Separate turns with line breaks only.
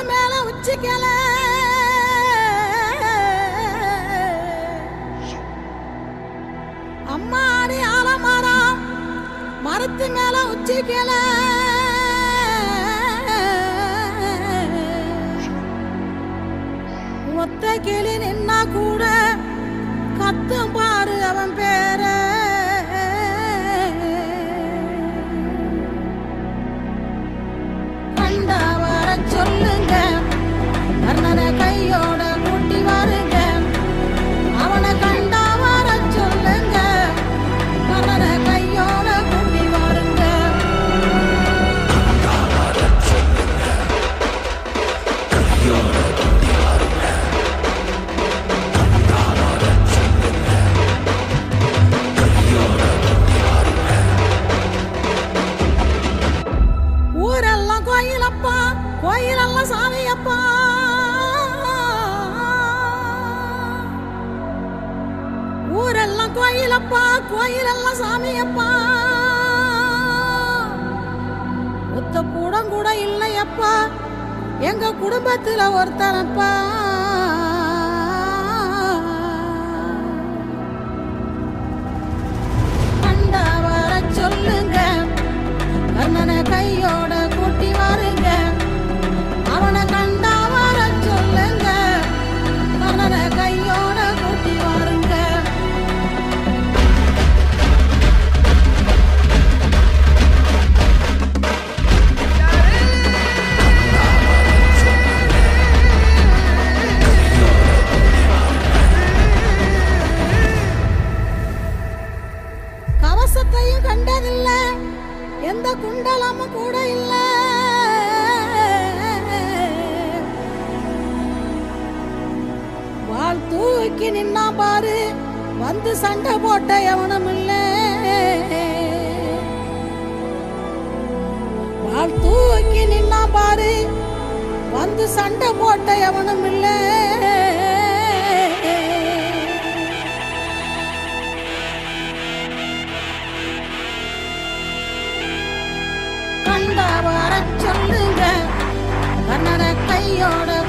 மேல உச்சிக்கல அம்மாடி ஆலமரம் மரத்து மேல உச்சிக்கல ஒத்த கிளி நின்னா கூட கத்தும் பாரு அவன் பேர கண்டா வர சொல்லுங்க கர்ணனை கையோட கூட்டி வாருங்க அவனை கண்டா வர சொல்லுங்க கர்ணனை கையோட கூட்டி வாருங்க ஊரெல்லாம் கோயிலப்பா கோயிலெல்லாம் சாமியப்பா ஊரெல்லாம் கோயிலப்பா கோயிலெல்லாம் சாமியப்பா ஒத்த கூடம் கூட இல்லையப்பா எங்க குடும்பத்துல ஒருத்தனப்பா கண்டா வர சொல்லுங்க கர்ணனை கையோட கூட்டி வாருங்க அவனை கண்டா வர சொல்லுங்க கர்ணனை கையோட கூட்டி வாருங்க கவசத்தையும் கண்டதில்ல எந்த குண்டலமும் கூட இல்ல வாழ் தூக்கி நின்னா பாரு வந்து சண்டை போட்ட எவனும் இல்ல வாழ் தூக்கி நின்னா பாரு வந்து சண்டை போட்ட எவனும் இல்லை கண்டா வர சொல்லுங்க கண்ணனை கையோட